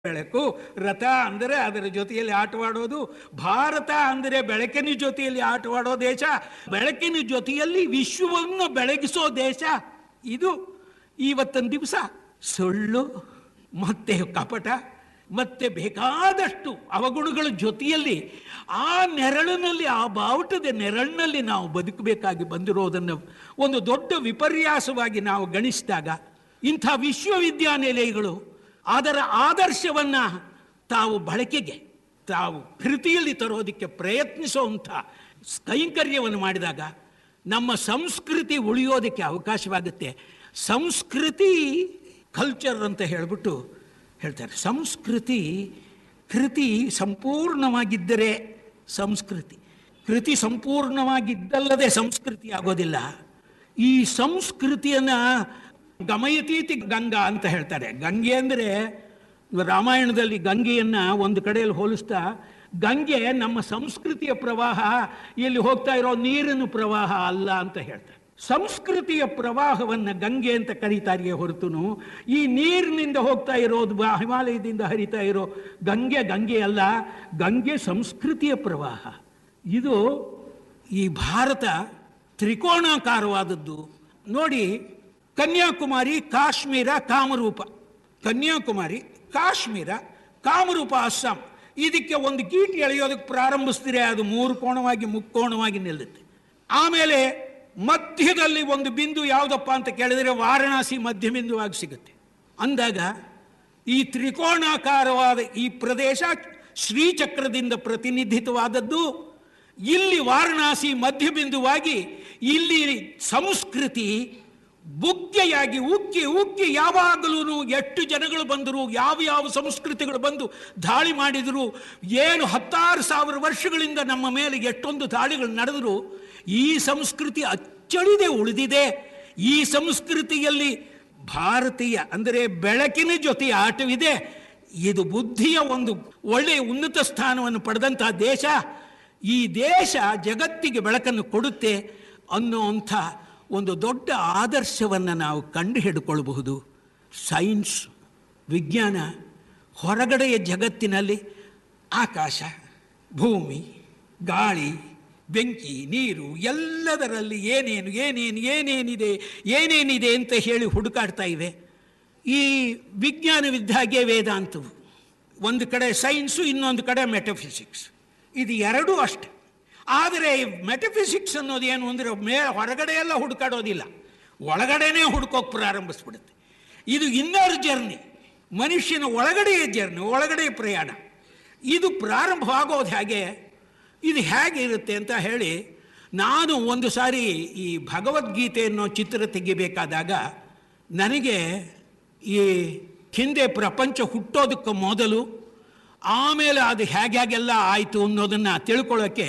ಬೆಳಕು ರಥ ಅಂದರೆ ಅದರ ಜೊತೆಯಲ್ಲಿ ಆಟವಾಡೋದು ಭಾರತ ಅಂದರೆ ಬೆಳಕಿನ ಜೊತೆಯಲ್ಲಿ ಆಟವಾಡೋ ದೇಶ ಬೆಳಕಿನ ಜೊತೆಯಲ್ಲಿ ವಿಶ್ವವನ್ನು ಬೆಳಗಿಸೋ ದೇಶ ಇದು ಇವತ್ತಿನ ದಿವಸ ಸುಳ್ಳು ಮತ್ತೆ ಕಪಟ ಮತ್ತೆ ಬೇಕಾದಷ್ಟು ಅವಗುಣಗಳ ಜೊತೆಯಲ್ಲಿ ಆ ನೆರಳಿನಲ್ಲಿ ಆ ಬಾವುಟದ ನೆರಳಿನಲ್ಲಿ ನಾವು ಬದುಕಬೇಕಾಗಿ ಬಂದಿರೋದನ್ನು ಒಂದು ದೊಡ್ಡ ವಿಪರ್ಯಾಸವಾಗಿ ನಾವು ಗಣಿಸಿದಾಗ ಇಂಥ ವಿಶ್ವವಿದ್ಯಾನಿಲಯಗಳು ಅದರ ಆದರ್ಶವನ್ನ ತಾವು ಬಳಕೆಗೆ ತಾವು ಕೃತಿಯಲ್ಲಿ ತರೋದಕ್ಕೆ ಪ್ರಯತ್ನಿಸುವಂಥ ಕೈಂಕರ್ಯವನ್ನು ಮಾಡಿದಾಗ ನಮ್ಮ ಸಂಸ್ಕೃತಿ ಉಳಿಯೋದಕ್ಕೆ ಅವಕಾಶವಾಗುತ್ತೆ ಸಂಸ್ಕೃತಿ ಕಲ್ಚರ್ ಅಂತ ಹೇಳಿಬಿಟ್ಟು ಹೇಳ್ತಾರೆ ಸಂಸ್ಕೃತಿ ಕೃತಿ ಸಂಪೂರ್ಣವಾಗಿದ್ದರೆ ಸಂಸ್ಕೃತಿ ಕೃತಿ ಸಂಪೂರ್ಣವಾಗಿದ್ದಲ್ಲದೆ ಸಂಸ್ಕೃತಿ ಆಗೋದಿಲ್ಲ ಈ ಸಂಸ್ಕೃತಿಯನ್ನು ಗಮಯತೀತಿ ಗಂಗಾ ಅಂತ ಹೇಳ್ತಾರೆ ಗಂಗೆ ಅಂದರೆ ರಾಮಾಯಣದಲ್ಲಿ ಗಂಗೆಯನ್ನು ಒಂದು ಕಡೆಯಲ್ಲಿ ಹೋಲಿಸ್ತಾ ಗಂಗೆ ನಮ್ಮ ಸಂಸ್ಕೃತಿಯ ಪ್ರವಾಹ ಇಲ್ಲಿ ಹೋಗ್ತಾ ಇರೋ ನೀರಿನ ಪ್ರವಾಹ ಅಲ್ಲ ಅಂತ ಹೇಳ್ತಾರೆ ಸಂಸ್ಕೃತಿಯ ಪ್ರವಾಹವನ್ನು ಗಂಗೆ ಅಂತ ಕರೀತಾರಿಯೇ ಹೊರತುನು ಈ ನೀರಿನಿಂದ ಹೋಗ್ತಾ ಇರೋದು ಬಾ- ಹಿಮಾಲಯದಿಂದ ಹರಿತಾ ಇರೋ ಗಂಗೆ ಗಂಗೆ ಅಲ್ಲ ಗಂಗೆ ಸಂಸ್ಕೃತಿಯ ಪ್ರವಾಹ ಇದು ಈ ಭಾರತ ತ್ರಿಕೋಣಾಕಾರವಾದದ್ದು ನೋಡಿ ಕನ್ಯಾಕುಮಾರಿ ಕಾಶ್ಮೀರ ಕಾಮರೂಪ ಕನ್ಯಾಕುಮಾರಿ ಕಾಶ್ಮೀರ ಕಾಮರೂಪ ಅಸ್ಸಾಂ ಇದಕ್ಕೆ ಒಂದು ಗೀಟ್ ಎಳೆಯೋದಕ್ಕೆ ಪ್ರಾರಂಭಿಸಿದ್ರೆ ಅದು ಮೂರು ಕೋಣವಾಗಿ ಮುಕ್ಕೋಣವಾಗಿ ನಿಲ್ಲುತ್ತೆ ಆಮೇಲೆ ಮಧ್ಯದಲ್ಲಿ ಒಂದು ಬಿಂದು ಯಾವುದಪ್ಪ ಅಂತ ಕೇಳಿದರೆ ವಾರಣಾಸಿ ಮಧ್ಯ ಬಿಂದುವಾಗಿ ಸಿಗುತ್ತೆ ಅಂದಾಗ ಈ ತ್ರಿಕೋಣಾಕಾರವಾದ ಈ ಪ್ರದೇಶ ಶ್ರೀಚಕ್ರದಿಂದ ಪ್ರತಿನಿಧಿತವಾದದ್ದು ಇಲ್ಲಿ ವಾರಣಾಸಿ ಮಧ್ಯಬಿಂದುವಾಗಿ ಇಲ್ಲಿ ಸಂಸ್ಕೃತಿ ಬುಗ್ಗೆಯಾಗಿ ಉಕ್ಕಿ ಉಕ್ಕಿ ಯಾವಾಗಲೂ ಎಷ್ಟು ಜನಗಳು ಬಂದರು ಯಾವ ಯಾವ ಸಂಸ್ಕೃತಿಗಳು ಬಂದು ದಾಳಿ ಮಾಡಿದರು ಏನು ಹತ್ತಾರು ಸಾವಿರ ವರ್ಷಗಳಿಂದ ನಮ್ಮ ಮೇಲೆ ಎಷ್ಟೊಂದು ದಾಳಿಗಳು ನಡೆದರು ಈ ಸಂಸ್ಕೃತಿ ಅಚ್ಚಳಿದೆ ಉಳಿದಿದೆ ಈ ಸಂಸ್ಕೃತಿಯಲ್ಲಿ ಭಾರತೀಯ ಅಂದರೆ ಬೆಳಕಿನ ಜೊತೆ ಆಟವಿದೆ ಇದು ಬುದ್ಧಿಯ ಒಂದು ಒಳ್ಳೆಯ ಉನ್ನತ ಸ್ಥಾನವನ್ನು ಪಡೆದಂತಹ ದೇಶ ಈ ದೇಶ ಜಗತ್ತಿಗೆ ಬೆಳಕನ್ನು ಕೊಡುತ್ತೆ ಅನ್ನುವಂಥ ಒಂದು ದೊಡ್ಡ ಆದರ್ಶವನ್ನು ನಾವು ಕಂಡು ಹಿಡ್ಕೊಳ್ಬಹುದು ಸೈನ್ಸ್ ವಿಜ್ಞಾನ ಹೊರಗಡೆಯ ಜಗತ್ತಿನಲ್ಲಿ ಆಕಾಶ ಭೂಮಿ ಗಾಳಿ ಬೆಂಕಿ ನೀರು ಎಲ್ಲದರಲ್ಲಿ ಏನೇನು ಏನೇನು ಏನೇನಿದೆ ಏನೇನಿದೆ ಅಂತ ಹೇಳಿ ಹುಡುಕಾಡ್ತಾ ಇವೆ ಈ ವಿಜ್ಞಾನವಿದ್ದ ಹಾಗೆ ವೇದಾಂತವು ಒಂದು ಕಡೆ ಸೈನ್ಸು ಇನ್ನೊಂದು ಕಡೆ ಮೆಟಫಿಸಿಕ್ಸ್ ಇದು ಎರಡೂ ಅಷ್ಟೆ ಆದರೆ ಮೆಟಫಿಸಿಕ್ಸ್ ಅನ್ನೋದು ಏನು ಅಂದರೆ ಮೇ ಹೊರಗಡೆ ಎಲ್ಲ ಹುಡುಕಾಡೋದಿಲ್ಲ ಒಳಗಡೆನೇ ಹುಡುಕೋಕೆ ಪ್ರಾರಂಭಿಸ್ಬಿಡುತ್ತೆ ಇದು ಇನ್ನರ್ ಜರ್ನಿ ಮನುಷ್ಯನ ಒಳಗಡೆಯ ಜರ್ನಿ ಒಳಗಡೆಯ ಪ್ರಯಾಣ ಇದು ಪ್ರಾರಂಭವಾಗೋದು ಹೇಗೆ ಇದು ಹೇಗಿರುತ್ತೆ ಅಂತ ಹೇಳಿ ನಾನು ಒಂದು ಸಾರಿ ಈ ಭಗವದ್ಗೀತೆ ಅನ್ನೋ ಚಿತ್ರ ತೆಗಿಬೇಕಾದಾಗ ನನಗೆ ಈ ಹಿಂದೆ ಪ್ರಪಂಚ ಹುಟ್ಟೋದಕ್ಕೆ ಮೊದಲು ಆಮೇಲೆ ಅದು ಹೇಗೆ ಹೇಗೆಲ್ಲ ಆಯಿತು ಅನ್ನೋದನ್ನು ತಿಳ್ಕೊಳ್ಳೋಕ್ಕೆ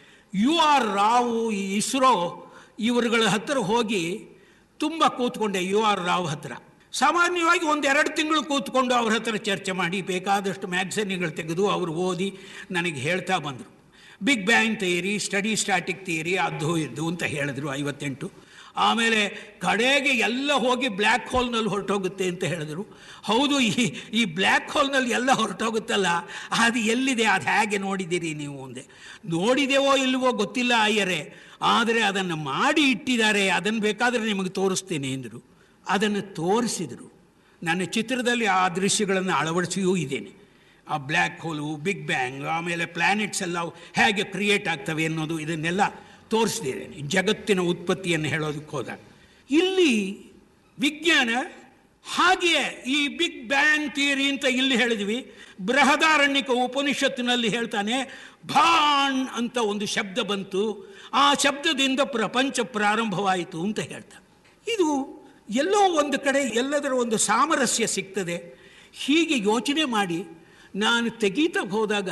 ಯು ಆರ್ ರಾವು ಈ ಇಸ್ರೋ ಇವರುಗಳ ಹತ್ತಿರ ಹೋಗಿ ತುಂಬ ಕೂತ್ಕೊಂಡೆ ಯು ಆರ್ ರಾವ್ ಹತ್ರ ಸಾಮಾನ್ಯವಾಗಿ ಒಂದು ಎರಡು ತಿಂಗಳು ಕೂತ್ಕೊಂಡು ಅವ್ರ ಹತ್ರ ಚರ್ಚೆ ಮಾಡಿ ಬೇಕಾದಷ್ಟು ಮ್ಯಾಗ್ಝಿನ್ಗಳು ತೆಗೆದು ಅವರು ಓದಿ ನನಗೆ ಹೇಳ್ತಾ ಬಂದರು big bang theory study static theory ಅದು ಇದು ಅಂತ ಹೇಳಿದ್ರು ಐವತ್ತೆಂಟು ಆಮೇಲೆ ಕಡೆಗೆ ಎಲ್ಲ ಹೋಗಿ ಬ್ಲ್ಯಾಕ್ ಹೋಲ್ನಲ್ಲಿ ಹೊರಟೋಗುತ್ತೆ ಅಂತ ಹೇಳಿದ್ರು ಹೌದು ಈ ಈ ಬ್ಲ್ಯಾಕ್ ಹೋಲ್ನಲ್ಲಿ ಎಲ್ಲ ಹೊರಟೋಗುತ್ತಲ್ಲ ಅದು ಎಲ್ಲಿದೆ ಅದು ಹೇಗೆ ನೋಡಿದ್ದೀರಿ ನೀವು ಒಂದೆ ನೋಡಿದೆವೋ ಇಲ್ವೋ ಗೊತ್ತಿಲ್ಲ ಅಯ್ಯರೇ ಆದರೆ ಅದನ್ನು ಮಾಡಿ ಇಟ್ಟಿದ್ದಾರೆ ಅದನ್ನು ಬೇಕಾದರೆ ನಿಮಗೆ ತೋರಿಸ್ತೇನೆ ಎಂದರು ಅದನ್ನು ತೋರಿಸಿದರು ನನ್ನ ಚಿತ್ರದಲ್ಲಿ ಆ ದೃಶ್ಯಗಳನ್ನು ಅಳವಡಿಸಿಯೂ ಇದ್ದೇನೆ ಆ ಬ್ಲ್ಯಾಕ್ ಹೋಲು ಬಿಗ್ ಬ್ಯಾಂಗ್ ಆಮೇಲೆ ಪ್ಲ್ಯಾನೆಟ್ಸ್ ಎಲ್ಲ ಹೇಗೆ ಕ್ರಿಯೇಟ್ ಆಗ್ತವೆ ಅನ್ನೋದು ಇದನ್ನೆಲ್ಲ ತೋರಿಸ್ತಿದ್ದೇನೆ ಜಗತ್ತಿನ ಉತ್ಪತ್ತಿಯನ್ನು ಹೇಳೋದಕ್ಕೆ ಹೋದಾಗ ಇಲ್ಲಿ ವಿಜ್ಞಾನ ಹಾಗೆಯೇ ಈ ಬಿಗ್ ಬ್ಯಾಂಗ್ ಥಿಯರಿ ಅಂತ ಇಲ್ಲಿ ಹೇಳಿದ್ವಿ ಬೃಹದಾರಣ್ಯಕ ಉಪನಿಷತ್ತಿನಲ್ಲಿ ಹೇಳ್ತಾನೆ ಭಾಣ್ ಅಂತ ಒಂದು ಶಬ್ದ ಬಂತು ಆ ಶಬ್ದದಿಂದ ಪ್ರಪಂಚ ಪ್ರಾರಂಭವಾಯಿತು ಅಂತ ಹೇಳ್ತಾನೆ ಇದು ಎಲ್ಲೋ ಒಂದು ಕಡೆ ಎಲ್ಲದರ ಒಂದು ಸಾಮರಸ್ಯ ಸಿಗ್ತದೆ ಹೀಗೆ ಯೋಚನೆ ಮಾಡಿ ನಾನು ತೆಗೀತಾ ಹೋದಾಗ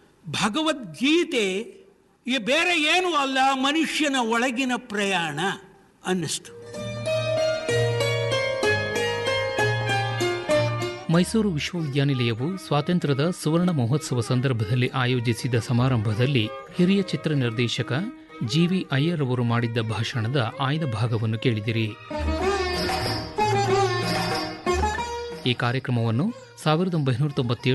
ಭಗವದ್ಗೀತೆ ಈ ಬೇರೆ ಏನೂ ಅಲ್ಲ ಮನುಷ್ಯನ ಒಳಗಿನ ಪ್ರಯಾಣ ಅನ್ನಿಸ್ತು ಮೈಸೂರು ವಿಶ್ವವಿದ್ಯಾನಿಲಯವು ಸ್ವಾತಂತ್ರ್ಯದ ಸುವರ್ಣ ಮಹೋತ್ಸವ ಸಂದರ್ಭದಲ್ಲಿ ಆಯೋಜಿಸಿದ ಸಮಾರಂಭದಲ್ಲಿ ಹಿರಿಯ ಚಿತ್ರ ನಿರ್ದೇಶಕ ಜಿ ವಿ ಅಯ್ಯರ್ ಅವರು ಮಾಡಿದ್ದ ಭಾಷಣದ ಆಯ್ದ ಭಾಗವನ್ನು ಕೇಳಿದಿರಿ ಈ ಕಾರ್ಯಕ್ರಮವನ್ನು ಸಾವಿರದ ಒಂಬೈನೂರ ತೊಂಬತ್ತೇಳು